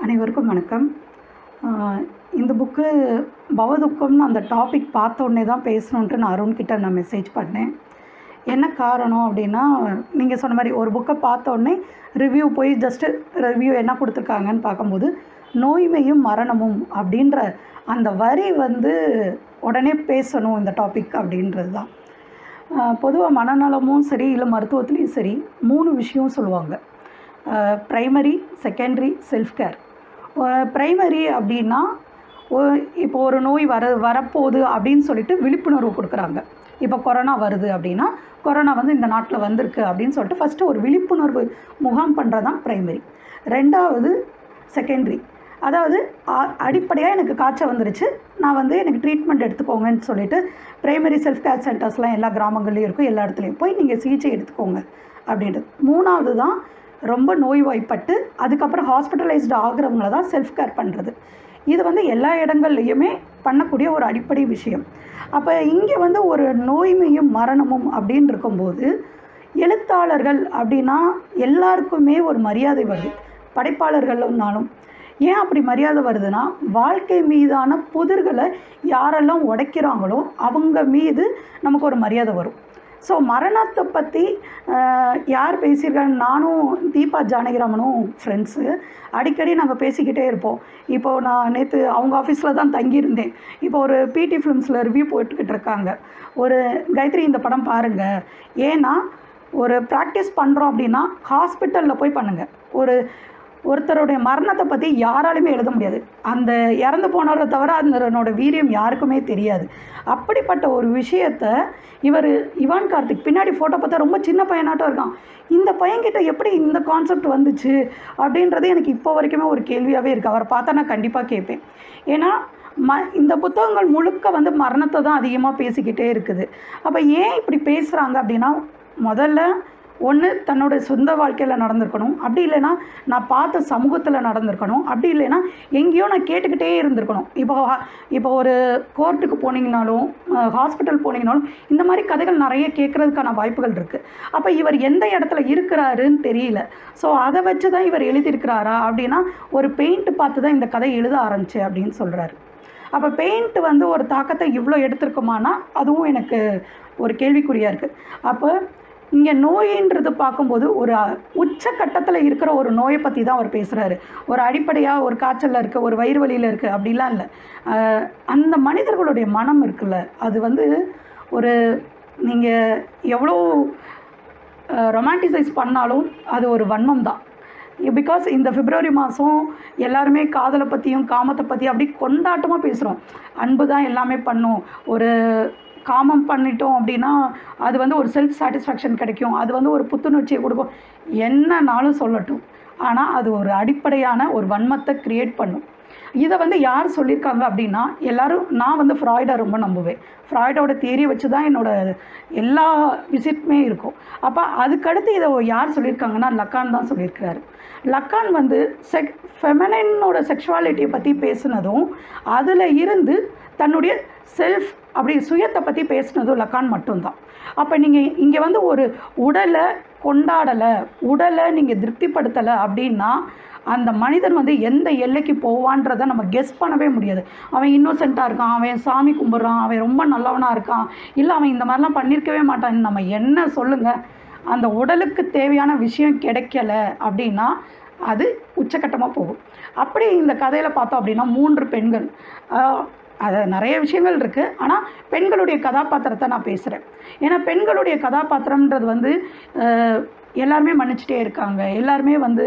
அனைவருக்கும் வணக்கம் ஆஹ் இந்த புக்கு பவதுக்கம்னு அந்த டாபிக் பார்த்த உடனே தான் பேசணுன்ட்டு நான் அருண்கிட்ட நான் மெசேஜ் பண்ணேன் என்ன காரணம் அப்படின்னா நீங்கள் சொன்ன மாதிரி ஒரு புக்கை பார்த்த உடனே ரிவ்யூ போய் ஜஸ்ட்டு ரிவ்யூ என்ன கொடுத்துருக்காங்கன்னு பார்க்கும்போது நோய்மையும் மரணமும் அப்படின்ற அந்த வரி வந்து உடனே பேசணும் இந்த டாபிக் அப்படின்றது தான் பொதுவாக மனநலமும் சரி இல்லை மருத்துவத்துலேயும் சரி மூணு விஷயம் சொல்லுவாங்க primary secondary self care primary அப்படின்னா ஒ- இப்போ ஒரு நோய் வர வரப்போகுது அப்படின்னு சொல்லிட்டு விழிப்புணர்வு கொடுக்குறாங்க இப்போ கொரோனா வருது அப்படின்னா கொரோனா வந்து இந்த நாட்டில் வந்திருக்கு அப்படின்னு சொல்லிட்டு ஃபஸ்ட்டு ஒரு விழிப்புணர்வு முகாம் பண்ணுறது தான் ப்ரைமரி ரெண்டாவது செகண்டரி அதாவது அடிப்படையாக எனக்கு காய்ச்சல் வந்துருச்சு நான் வந்து எனக்கு ட்ரீட்மெண்ட் எடுத்துக்கோங்கன்னு சொல்லிட்டு பிரைமரி செல்ஃப் கேர் சென்டர்ஸ்லாம் எல்லா கிராமங்கள்லையும் இருக்கும் எல்லா இடத்துலையும் போய் நீங்கள் சிகிச்சை எடுத்துக்கோங்க அப்படின்றது மூணாவது தான் ரொம்ப நோய்வாய்ப்பட்டு அதுக்கப்புறம் ஹாஸ்பிட்டலைஸ்டு ஆகுறவங்கள தான் செல்ஃப் கேர் பண்ணுறது இது வந்து எல்லா இடங்கள்லையுமே பண்ணக்கூடிய ஒரு அடிப்படை விஷயம் அப்போ இங்கே வந்து ஒரு நோய்மையும் மரணமும் அப்படின்னு இருக்கும்போது எழுத்தாளர்கள் அப்படின்னா எல்லாருக்குமே ஒரு மரியாதை வருது படைப்பாளர்கள்னாலும் ஏன் அப்படி மரியாதை வருதுன்னா வாழ்க்கை மீதான புதிர்களை யாரெல்லாம் உடைக்கிறாங்களோ அவங்க மீது நமக்கு ஒரு மரியாதை வரும் ஸோ மரணத்தை பற்றி யார் பேசியிருக்காங்க நானும் தீபா ஜானகிராமனும் ஃப்ரெண்ட்ஸு அடிக்கடி நாங்கள் பேசிக்கிட்டே இருப்போம் இப்போது நான் நேற்று அவங்க ஆஃபீஸில் தான் தங்கியிருந்தேன் இப்போ ஒரு பிடி ஃபிலிம்ஸில் ரிவ்யூ போட்டுக்கிட்டு இருக்காங்க ஒரு காயத்ரி இந்த படம் பாருங்கள் ஏன்னா ஒரு ப்ராக்டிஸ் பண்ணுறோம் அப்படின்னா ஹாஸ்பிட்டலில் போய் பண்ணுங்கள் ஒரு ஒருத்தருடைய மரணத்தை பற்றி யாராலுமே எழுத முடியாது அந்த இறந்து போனவரை தவிர அதனோட வீரியம் யாருக்குமே தெரியாது அப்படிப்பட்ட ஒரு விஷயத்த இவர் இவான் கார்த்திக் பின்னாடி ஃபோட்டோ பார்த்தா ரொம்ப சின்ன பையனாட்டம் இருக்கான் இந்த பையன்கிட்ட எப்படி இந்த கான்செப்ட் வந்துச்சு அப்படின்றது எனக்கு இப்போ வரைக்குமே ஒரு கேள்வியாகவே இருக்குது அவரை பார்த்தா நான் கண்டிப்பாக கேட்பேன் ஏன்னா ம இந்த புத்தகங்கள் முழுக்க வந்து மரணத்தை தான் அதிகமாக பேசிக்கிட்டே இருக்குது அப்போ ஏன் இப்படி பேசுகிறாங்க அப்படின்னா முதல்ல ஒன்று தன்னோட சொந்த வாழ்க்கையில் நடந்திருக்கணும் அப்படி இல்லைன்னா நான் பார்த்த சமூகத்தில் நடந்திருக்கணும் அப்படி இல்லைன்னா எங்கேயோ நான் கேட்டுக்கிட்டே இருந்திருக்கணும் இப்போ ஹா- இப்போ ஒரு கோர்ட்டுக்கு போனீங்கனாலும் ஹாஸ்பிட்டல் போனீங்கனாலும் இந்த மாதிரி கதைகள் நிறைய கேட்குறதுக்கான வாய்ப்புகள் இருக்குது அப்போ இவர் எந்த இடத்துல இருக்கிறாருன்னு தெரியல ஸோ அதை வச்சு தான் இவர் எழுதியிருக்கிறாரா அப்படின்னா ஒரு பெயிண்ட் பார்த்து தான் இந்த கதை எழுத ஆரம்பிச்சேன் அப்படின்னு சொல்கிறாரு அப்போ பெயிண்ட் வந்து ஒரு தாக்கத்தை இவ்வளோ எடுத்திருக்குமானா அதுவும் எனக்கு ஒரு கேள்விக்குறியாக இருக்குது அப்போ இங்கே நோயின்றது பார்க்கும்போது ஒரு உச்சக்கட்டத்தில் இருக்கிற ஒரு நோயை பற்றி தான் அவர் பேசுகிறாரு ஒரு அடிப்படையாக ஒரு காய்ச்சலில் இருக்குது ஒரு வயிறு வலியில் இருக்குது அப்படிலாம் இல்லை ஆஹ் அந்த மனிதர்களுடைய மனம் இருக்குல்ல அது வந்து ஒரு நீங்கள் எவ்வளோ ரொமான்டிசைஸ் பண்ணாலும் அது ஒரு வன்மம் தான் பிகாஸ் இந்த பிப்ரவரி மாதம் எல்லாருமே காதலை பற்றியும் காமத்தை பற்றி அப்படி கொண்டாட்டமாக பேசுகிறோம் அன்பு தான் எல்லாமே பண்ணும் ஒரு காமம் பண்ணிட்டோம் அப்படின்னா அது வந்து ஒரு செல்ஃப் சாட்டிஸ்ஃபேக்ஷன் கிடைக்கும் அது வந்து ஒரு புத்துணர்ச்சியை கொடுக்கும் என்னன்னாலும் சொல்லட்டும் ஆனால் அது ஒரு அடிப்படையான ஒரு வன்மத்தை க்ரியேட் பண்ணும் இதை வந்து யார் சொல்லியிருக்காங்க அப்படின்னா எல்லாரும் நான் வந்து ஃப்ராய்டை ரொம்ப நம்புவேன் ஃப்ராய்டோட தியரி வச்சு தான் என்னோட எல்லா விசிட்டுமே இருக்கும் அப்போ அதுக்கடுத்து இதை யார் சொல்லியிருக்காங்கன்னா லக்கான் தான் சொல்லியிருக்கிறாரு லக்கான் வந்து செக் ஃபெமனைனோட செக்ஷுவாலிட்டியை பற்றி பேசுனதும் அதில் இருந்து தன்னுடைய செல்ஃப் அப்படி சுயத்தை பற்றி பேசுனதும் லக்கான் மட்டும்தான் அப்போ நீங்கள் இங்கே வந்து ஒரு உடலை கொண்டாடலை உடலை நீங்கள் திருப்திப்படுத்தலை அப்படின்னா அந்த மனிதன் வந்து எந்த எல்லைக்கு போவான்றதை நம்ம கெஸ் பண்ணவே முடியாது அவன் இன்னோசென்ட்டாக இருக்கான் அவன் சாமி கும்பிட்றான் அவன் ரொம்ப நல்லவனாக இருக்கான் இல்லை அவன் இந்த மாதிரிலாம் பண்ணியிருக்கவே மாட்டான் நம்ம என்ன சொல்லுங்கள் அந்த உடலுக்கு தேவையான விஷயம் கிடைக்கல அப்படின்னா அது உச்சக்கட்டமாக போகும் அப்படி இந்த கதையில் பார்த்தோம் அப்படின்னா மூன்று பெண்கள் ஆஹ், அது நிறைய விஷயங்கள் இருக்குது ஆனால் பெண்களுடைய கதாபாத்திரத்தை நான் பேசுகிறேன் ஏன்னா பெண்களுடைய கதாபாத்திரம்ன்றது வந்து ஆஹ், எல்லாருமே மன்னிச்சிட்டே இருக்காங்க எல்லாருமே வந்து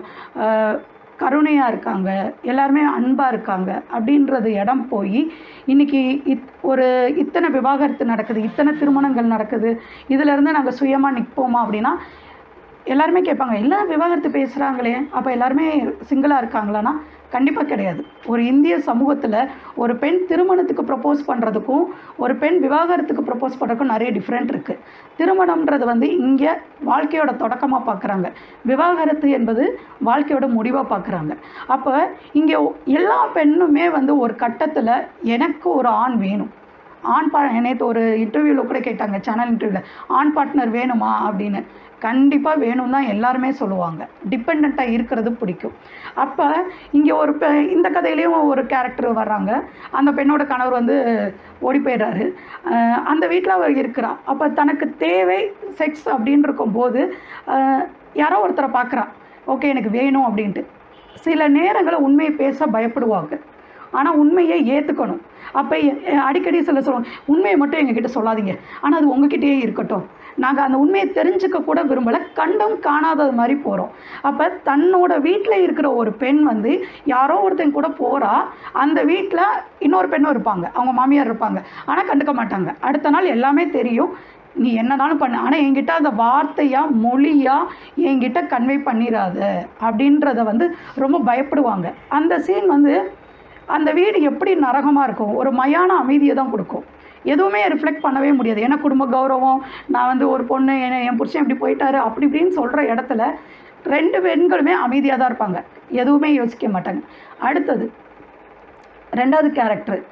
கருணையாக இருக்காங்க எல்லாருமே அன்பாக இருக்காங்க அப்படின்றது இடம் போய் இன்றைக்கி இத் ஒரு இத்தனை விவாகரத்து நடக்குது இத்தனை திருமணங்கள் நடக்குது இதிலேருந்து நாங்கள் சுயமாக நிற்போமா அப்படின்னா எல்லாருமே கேட்பாங்க எல்லாம் விவாகரத்து பேசுகிறாங்களே அப்போ எல்லாருமே சிங்கிளாக இருக்காங்களான்னா கண்டிப்பாக கிடையாது ஒரு இந்திய சமூகத்தில் ஒரு பெண் திருமணத்துக்கு ப்ரப்போஸ் பண்ணுறதுக்கும் ஒரு பெண் விவாகரத்துக்கு ப்ரப்போஸ் பண்ணுறதுக்கும் நிறைய டிஃப்ரெண்ட் இருக்குது திருமணம்ன்றது வந்து இங்கே வாழ்க்கையோட தொடக்கமாக பார்க்குறாங்க விவாகரத்து என்பது வாழ்க்கையோட முடிவாக பார்க்குறாங்க அப்போ இங்கே எல்லா பெண்ணுமே வந்து ஒரு கட்டத்தில் எனக்கு ஒரு ஆண் வேணும் ஆண் பா நேற்று ஒரு இன்டர்வியூவில் கூட கேட்டாங்க சேனல் இன்டர்வியூவில் ஆண் பார்ட்னர் வேணுமா அப்படின்னு கண்டிப்பாக வேணும் தான் எல்லாருமே சொல்லுவாங்க டிபெண்ட்டாக இருக்கிறது பிடிக்கும் அப்போ இங்கே ஒரு பெ இந்த கதையிலையும் ஒரு கேரக்டர் வர்றாங்க அந்த பெண்ணோட கணவர் வந்து ஓடி போயிடுறாரு அஹ் அந்த வீட்டில் அவர் இருக்கிறா அப்போ தனக்கு தேவை செக்ஸ் அப்படின்னு இருக்கும்போது அஹ் யாரோ ஒருத்தரை பார்க்குறா ஓகே எனக்கு வேணும் அப்படின்ட்டு சில நேரங்களில் உண்மையை பேச பயப்படுவாங்க ஆனால் உண்மையை ஏற்றுக்கணும் அப்போ அடிக்கடி சில சொல்லுவாங்க உண்மையை மட்டும் எங்ககிட்ட சொல்லாதீங்க ஆனால் அது உங்ககிட்டயே இருக்கட்டும் நாங்கள் அந்த உண்மையை தெரிஞ்சுக்க கூட விரும்பலை கண்டும் காணாதது மாதிரி போகிறோம் அப்போ தன்னோட வீட்டில் இருக்கிற ஒரு பெண் வந்து யாரோ ஒருத்தன் கூட போகிறா அந்த வீட்டில் இன்னொரு பெண்ணும் இருப்பாங்க அவங்க மாமியார் இருப்பாங்க ஆனால் கண்டுக்க மாட்டாங்க அடுத்த நாள் எல்லாமே தெரியும் நீ என்னனாலும் பண்ணு ஆனால் என்கிட்ட அந்த வார்த்தையாக மொழியாக என்கிட்ட கன்வே பண்ணிடாத அப்படின்றத வந்து ரொம்ப பயப்படுவாங்க அந்த சீன் வந்து அந்த வீடு எப்படி நரகமாக இருக்கும் ஒரு மயான அமைதியை தான் கொடுக்கும் எதுவுமே ரிஃப்ளெக்ட் பண்ணவே முடியாது ஏன்னா குடும்ப கௌரவம் நான் வந்து ஒரு பொண்ணு என்ன என் புருஷன் இப்படி போயிட்டாரு அப்படி இப்படின்னு சொல்கிற இடத்துல ரெண்டு பெண்களுமே அமைதியாக தான் இருப்பாங்க எதுவுமே யோசிக்க மாட்டாங்க அடுத்தது ரெண்டாவது கேரக்டர்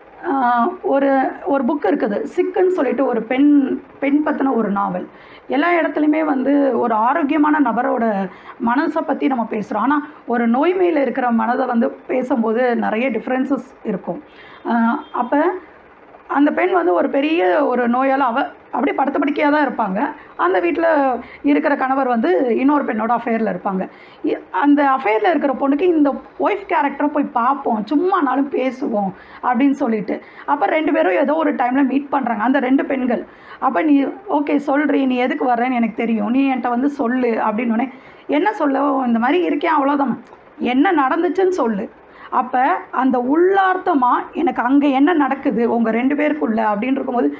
ஒரு ஒரு புக் இருக்குது சிக்குன்னு சொல்லிட்டு ஒரு பெண் பெண் பற்றின ஒரு நாவல் எல்லா இடத்துலையுமே வந்து ஒரு ஆரோக்கியமான நபரோட மனசை பற்றி நம்ம பேசுகிறோம் ஆனால் ஒரு நோய்மையில் இருக்கிற மனதை வந்து பேசும்போது நிறைய டிஃப்ரென்சஸ் இருக்கும் அப்போ அந்த பெண் வந்து ஒரு பெரிய ஒரு நோயால் அவ அப்படியே படுத்த படுக்கையாக தான் இருப்பாங்க அந்த வீட்டில் இருக்கிற கணவர் வந்து இன்னொரு பெண்ணோட அஃபேரில் இருப்பாங்க இ- அந்த அஃபேரில் இருக்கிற பொண்ணுக்கு இந்த ஒய்ஃப் கேரக்டரை போய் பார்ப்போம் சும்மானாலும் பேசுவோம் அப்படின்னு சொல்லிட்டு அப்போ ரெண்டு பேரும் ஏதோ ஒரு டைமில் மீட் பண்ணுறாங்க அந்த ரெண்டு பெண்கள் அப்போ நீ ஓகே சொல்றீ நீ எதுக்கு வர்றேன்னு எனக்கு தெரியும் நீ என்கிட்ட வந்து சொல்லு அப்படின்னு உடனே என்ன சொல்ல இந்த மாதிரி இருக்கேன் அவ்வளோதான் என்ன நடந்துச்சுன்னு சொல்லு அப்போ அந்த உள்ளார்த்தமாக எனக்கு அங்கே என்ன நடக்குது உங்கள் ரெண்டு பேருக்குள்ள அப்படின்னு இருக்கும்போது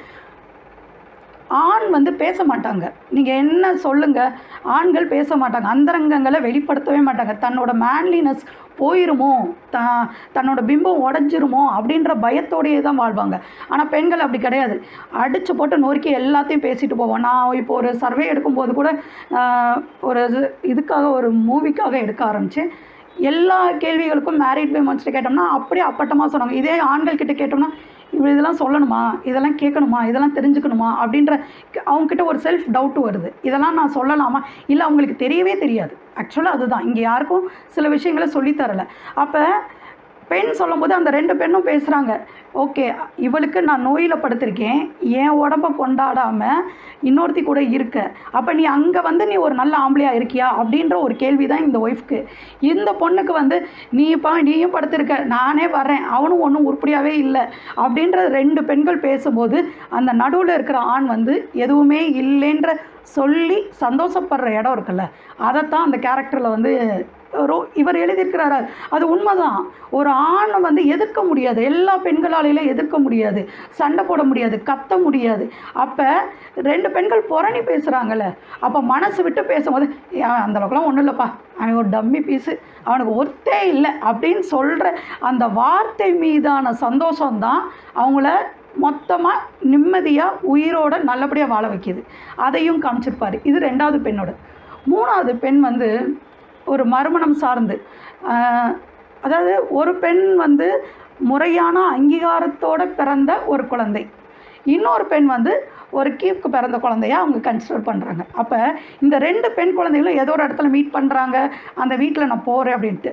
ஆண் வந்து பேச மாட்டாங்க நீங்கள் என்ன சொல்லுங்கள் ஆண்கள் பேச மாட்டாங்க அந்தரங்கங்களை வெளிப்படுத்தவே மாட்டாங்க தன்னோட மேன்லினஸ் போயிருமோ த தன்னோட பிம்பம் உடஞ்சிருமோ அப்படின்ற பயத்தோடையே தான் வாழ்வாங்க ஆனால் பெண்கள் அப்படி கிடையாது அடித்து போட்டு நொறுக்கி எல்லாத்தையும் பேசிட்டு போவோம் நான் இப்போ ஒரு சர்வே எடுக்கும்போது கூட ஆஹ், ஒரு இது- இதுக்காக ஒரு மூவிக்காக எடுக்க ஆரம்பித்தேன் எல்லா கேள்விகளுக்கும் மேரிட் விமன்ஸ்ட்டு கேட்டோம்னா அப்படியே அப்பட்டமாக சொன்னாங்க இதே ஆண்கள் கிட்ட கேட்டோம்னா இப்படி இதெல்லாம் சொல்லணுமா இதெல்லாம் கேட்கணுமா இதெல்லாம் தெரிஞ்சுக்கணுமா அப்படின்ற க- அவங்கக்கிட்ட ஒரு செல்ஃப் டவுட் வருது இதெல்லாம் நான் சொல்லலாமா இல்லை அவங்களுக்கு தெரியவே தெரியாது ஆக்சுவலாக அதுதான் இங்கே யாருக்கும் சில விஷயங்களை சொல்லித் தரல அப்போ பெண் சொல்லும்போது அந்த ரெண்டு பெண்ணும் பேசுகிறாங்க ஓகே இவளுக்கு நான் நோயில் படுத்திருக்கேன் என் உடம்ப கொண்டாடாமல் இன்னொருத்தி கூட இருக்க அப்போ நீ அங்கே வந்து நீ ஒரு நல்ல ஆம்பளையாக இருக்கியா அப்படின்ற ஒரு கேள்வி தான் இந்த ஒய்ஃப்க்கு இந்த பொண்ணுக்கு வந்து நீ இப்போ நீயும் படுத்திருக்க நானே வர்றேன் அவனும் ஒன்றும் உருப்படியாகவே இல்லை அப்படின்ற ரெண்டு பெண்கள் பேசும்போது அந்த நடுவில் இருக்கிற ஆண் வந்து எதுவுமே இல்லைன்ற சொல்லி சந்தோஷப்படுற இடம் இருக்குல்ல அதைத்தான் அந்த கேரக்டரில் வந்து ரோ இவர் எழுதியிருக்கிறாரு அது உண்மைதான் ஒரு ஆணை வந்து எதிர்க்க முடியாது எல்லா பெண்களாலேயும் எதிர்க்க முடியாது சண்டை போட முடியாது கத்த முடியாது அப்போ ரெண்டு பெண்கள் புரணி பேசுகிறாங்கல்ல அப்போ மனசு விட்டு பேசும்போது "ஏன் அந்த அளவுக்குலாம் ஒன்றும் இல்லைப்பா அவன் ஒரு டம்மி பீஸு அவனுக்கு ஒர்த்தே இல்லை அப்படின்னு சொல்கிற அந்த வார்த்தை மீதான சந்தோஷம்தான் அவங்கள மொத்தமாக நிம்மதியாக உயிரோட நல்லபடியாக வாழ வைக்கிது அதையும் காமிச்சிருப்பாரு இது ரெண்டாவது பெண்ணோட மூணாவது பெண் வந்து ஒரு மறுமணம் சார்ந்து ஆஹ், அதாவது ஒரு பெண் வந்து முறையான அங்கீகாரத்தோட பிறந்த ஒரு குழந்தை இன்னொரு பெண் வந்து ஒரு கீப்க்கு பிறந்த குழந்தைய அவங்க கன்சிடர் பண்ணுறாங்க அப்போ இந்த ரெண்டு பெண் குழந்தைகளும் ஏதோ ஒரு இடத்துல மீட் பண்ணுறாங்க அந்த வீட்டில் நான் போகிறேன் அப்படின்ட்டு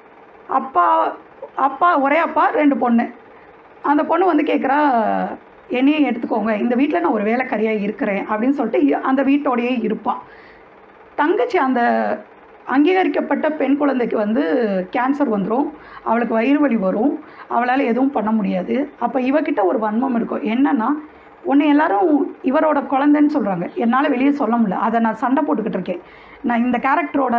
அப்பா அப்பா ஒரே அப்பா ரெண்டு பொண்ணு அந்த பொண்ணு வந்து கேட்குறா என்னையும் எடுத்துக்கோங்க இந்த வீட்டில் நான் ஒரு வேலைக்காரியாக இருக்கிறேன் அப்படின்னு சொல்லிட்டு இ- அந்த வீட்டோடையே இருப்பான் தங்கச்சி அந்த அங்கீகரிக்கப்பட்ட பெண் குழந்தைக்கு வந்து கேன்சர் வந்துடும் அவளுக்கு வயிறு வலி வரும் அவளால் எதுவும் பண்ண முடியாது அப்போ இவகிட்ட ஒரு வன்மம் இருக்கும் என்னன்னா உன்னை எல்லாரும் இவரோட குழந்தைன்னு சொல்கிறாங்க என்னால் வெளியே சொல்ல முடியல அதை நான் சண்டை போட்டுக்கிட்டு இருக்கேன் நான் இந்த கேரக்டரோட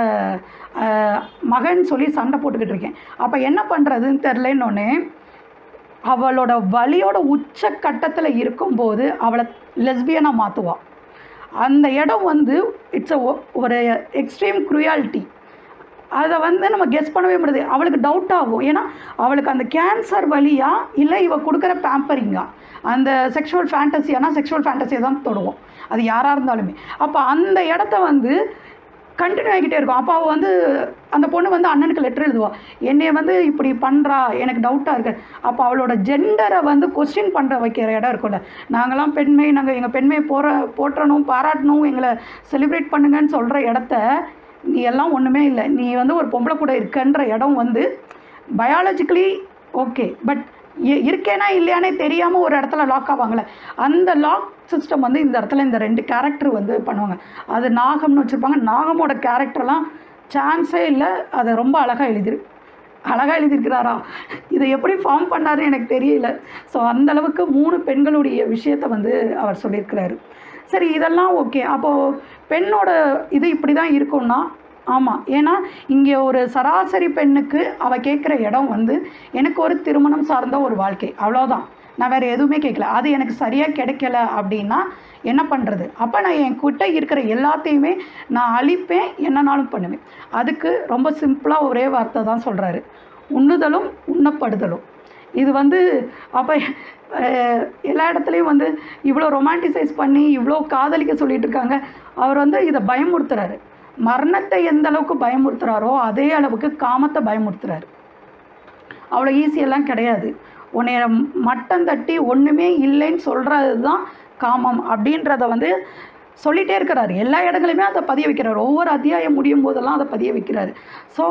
மகன் சொல்லி சண்டை போட்டுக்கிட்டு இருக்கேன் அப்போ என்ன பண்ணுறதுன்னு தெரிலன்னொன்னே அவளோட வலியோட உச்ச கட்டத்தில் இருக்கும்போது அவளை லெஸ்பியனாக மாற்றுவாள் அந்த இடம் வந்து இட்ஸ் ஒரு எக்ஸ்ட்ரீம் க்ரூயாலிட்டி அதை வந்து நம்ம கெஸ் பண்ணவே முடியாது அவளுக்கு டவுட் ஆகும் ஏன்னா அவளுக்கு அந்த கேன்சர் வழியா இல்லை இவ கொடுக்குற பேம்பரிங்கா அந்த செக்ஷுவல் ஃபேண்டசியானா செக்ஷுவல் ஃபேண்டசியை தான் தொடுவோம் அது யாராக இருந்தாலுமே அப்போ அந்த இடத்த வந்து கண்டினியூ ஆகிக்கிட்டே இருக்கும் அப்போ அவள் வந்து அந்த பொண்ணு வந்து அண்ணனுக்கு லெட்டர் எழுதுவா என்னைய வந்து இப்படி பண்ணுறா எனக்கு டவுட்டாக இருக்கு அப்போ அவளோட ஜெண்டரை வந்து கொஸ்டின் பண்ணுற வைக்கிற இடம் இருக்கும்ல நாங்களாம் பெண்மை நாங்கள் எங்கள் பெண்மையை போற போற்றணும் பாராட்டணும் எங்களை செலிப்ரேட் பண்ணுங்கன்னு சொல்கிற இடத்த நீ எல்லாம் ஒன்றுமே இல்லை நீ வந்து ஒரு பொம்பளை கூட இருக்கன்ற இடம் வந்து பயாலஜிக்கலி ஓகே பட் இருக்கேனா இல்லையானே தெரியாமல் ஒரு இடத்துல லாக் ஆவாங்கள்ல அந்த லாக் சிஸ்டம் வந்து இந்த இடத்துல இந்த ரெண்டு கேரக்டர் வந்து பண்ணுவாங்க அது நாகம்னு வச்சுருப்பாங்க நாகமோட கேரக்டர்லாம் சான்ஸே இல்லை அதை ரொம்ப அழகாக எழுதிரு அழகாக எழுதியிருக்கிறாரா இதை எப்படி ஃபார்ம் பண்ணாருன்னு எனக்கு தெரியல ஸோ அளவுக்கு மூணு பெண்களுடைய விஷயத்தை வந்து அவர் சொல்லியிருக்கிறாரு சரி இதெல்லாம் ஓகே அப்போது பெண்ணோட இது இப்படி தான் இருக்கும்னா ஆமாம் ஏன்னா இங்கே ஒரு சராசரி பெண்ணுக்கு அவள் கேட்குற இடம் வந்து எனக்கு ஒரு திருமணம் சார்ந்த ஒரு வாழ்க்கை அவ்வளோதான் நான் வேறு எதுவுமே கேட்கல அது எனக்கு சரியாக கிடைக்கல அப்படின்னா என்ன பண்ணுறது அப்போ நான் என் கிட்ட இருக்கிற எல்லாத்தையுமே நான் அழிப்பேன் என்னனாலும் பண்ணுவேன் அதுக்கு ரொம்ப சிம்பிளாக ஒரே வார்த்தை தான் சொல்கிறாரு உண்ணுதலும் உண்ணப்படுதலும் இது வந்து அப்போ எல்லா இடத்துலையும் வந்து இவ்வளோ ரொமான்டிசைஸ் பண்ணி இவ்வளோ காதலிக்க சொல்லிட்டு இருக்காங்க அவர் வந்து இதை பயமுறுத்துறாரு மரணத்தை எந்த அளவுக்கு பயமுறுத்துறாரோ அதே அளவுக்கு காமத்தை பயமுறுத்துறாரு அவ்வளோ ஈஸியெல்லாம் கிடையாது உன்னைய மட்டம் தட்டி ஒன்றுமே இல்லைன்னு சொல்கிறது தான் காமம் அப்படின்றத வந்து சொல்லிகிட்டே இருக்கிறாரு எல்லா இடங்களையுமே அதை பதிய வைக்கிறாரு ஒவ்வொரு அத்தியாயம் முடியும் போதெல்லாம் அதை பதிய வைக்கிறாரு ஸோ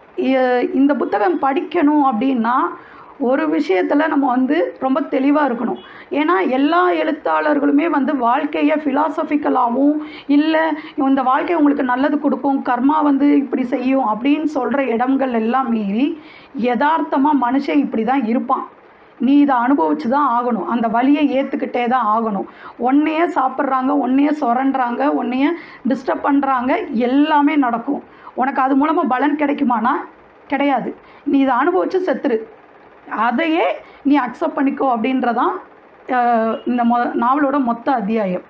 இந்த புத்தகம் படிக்கணும் அப்படின்னா ஒரு விஷயத்தில் நம்ம வந்து ரொம்ப தெளிவாக இருக்கணும் ஏன்னா எல்லா எழுத்தாளர்களுமே வந்து வாழ்க்கையை ஃபிலாசபிக்கலாகவும் இல்லை இந்த வாழ்க்கை உங்களுக்கு நல்லது கொடுக்கும் கர்மா வந்து இப்படி செய்யும் அப்படின்னு சொல்கிற இடங்கள் எல்லாம் மீறி யதார்த்தமாக மனுஷன் இப்படி தான் இருப்பான் நீ இதை அனுபவிச்சு தான் ஆகணும் அந்த வழியை ஏற்றுக்கிட்டே தான் ஆகணும் ஒன்றையே சாப்பிட்றாங்க ஒன்றையே சுரண்டுறாங்க ஒன்றையே டிஸ்டர்ப் பண்ணுறாங்க எல்லாமே நடக்கும் உனக்கு அது மூலமாக பலன் கிடைக்குமானா கிடையாது நீ இதை அனுபவிச்சு செத்துரு அதையே நீ அக்செப்ட் பண்ணிக்கோ அப்படின்றதான் இந்த மொ நாவலோட மொத்த அத்தியாயம்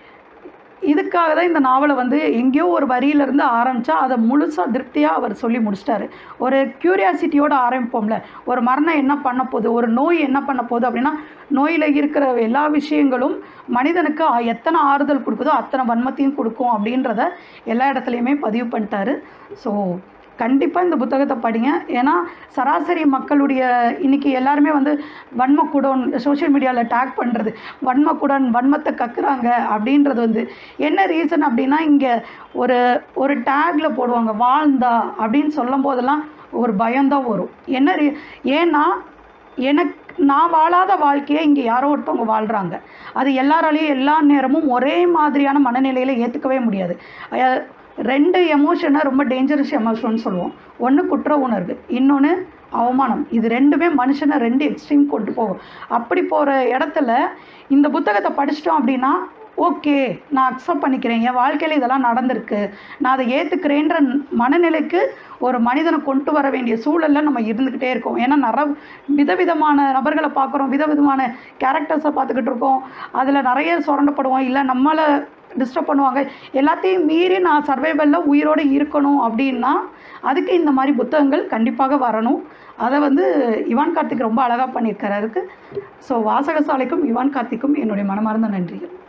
இதுக்காக தான் இந்த நாவலை வந்து எங்கேயோ ஒரு வரியிலேருந்து ஆரம்பித்தா அதை முழுசாக திருப்தியாக அவர் சொல்லி முடிச்சிட்டாரு ஒரு க்யூரியாசிட்டியோடு ஆரம்பிப்போம்ல ஒரு மரணம் என்ன பண்ண போகுது ஒரு நோய் என்ன பண்ண போகுது அப்படின்னா நோயில் இருக்கிற எல்லா விஷயங்களும் மனிதனுக்கு எத்தனை ஆறுதல் கொடுக்குதோ அத்தனை வன்மத்தையும் கொடுக்கும் அப்படின்றத எல்லா இடத்துலையுமே பதிவு பண்ணிட்டாரு ஸோ கண்டிப்பாக இந்த புத்தகத்தை படிங்க ஏன்னா சராசரி மக்களுடைய இன்றைக்கி எல்லாருமே வந்து வன்மக்குடன் சோஷியல் மீடியாவில் டேக் பண்ணுறது வன்மக்குடன் வன்மத்தை கக்குறாங்க அப்படின்றது வந்து என்ன ரீசன் அப்படின்னா இங்கே ஒரு ஒரு டேக்கில் போடுவாங்க வாழ்ந்தா அப்படின்னு சொல்லும் போதெல்லாம் ஒரு பயம்தான் வரும் என்ன ரீ ஏன்னா எனக்கு நான் வாழாத வாழ்க்கையை இங்கே யாரோ ஒருத்தவங்க வாழ்கிறாங்க அது எல்லாராலையும் எல்லா நேரமும் ஒரே மாதிரியான மனநிலையில் ஏற்றுக்கவே முடியாது ரெண்டு எமோஷனை ரொம்ப டேஞ்சரஸ் எமோஷன் சொல்லுவோம் ஒன்று குற்ற உணர்வு இன்னொன்று அவமானம் இது ரெண்டுமே மனுஷனை ரெண்டு எக்ஸ்ட்ரீம் கொண்டு போகும் அப்படி போகிற இடத்துல இந்த புத்தகத்தை படிச்சிட்டோம் அப்படின்னா ஓகே நான் அக்செப்ட் பண்ணிக்கிறேன் என் வாழ்க்கையில் இதெல்லாம் நடந்திருக்கு நான் அதை ஏற்றுக்கிறேன்ற மனநிலைக்கு ஒரு மனிதனை கொண்டு வர வேண்டிய சூழலில் நம்ம இருந்துக்கிட்டே இருக்கோம் ஏன்னா நிற விதவிதமான நபர்களை பார்க்குறோம் விதவிதமான கேரக்டர்ஸை பார்த்துக்கிட்டு இருக்கோம் அதில் நிறைய சுரண்டப்படுவோம் இல்லை நம்மளை டிஸ்டர்ப் பண்ணுவாங்க எல்லாத்தையும் மீறி நான் சர்வைவலில் உயிரோடு இருக்கணும் அப்படின்னா அதுக்கு இந்த மாதிரி புத்தகங்கள் கண்டிப்பாக வரணும் அதை வந்து இவான் கார்த்திக் ரொம்ப அழகாக பண்ணியிருக்கிறாருக்கு ஸோ வாசகசாலைக்கும் இவான் கார்த்திக்கும் என்னுடைய மனமார்ந்த நன்றிகள்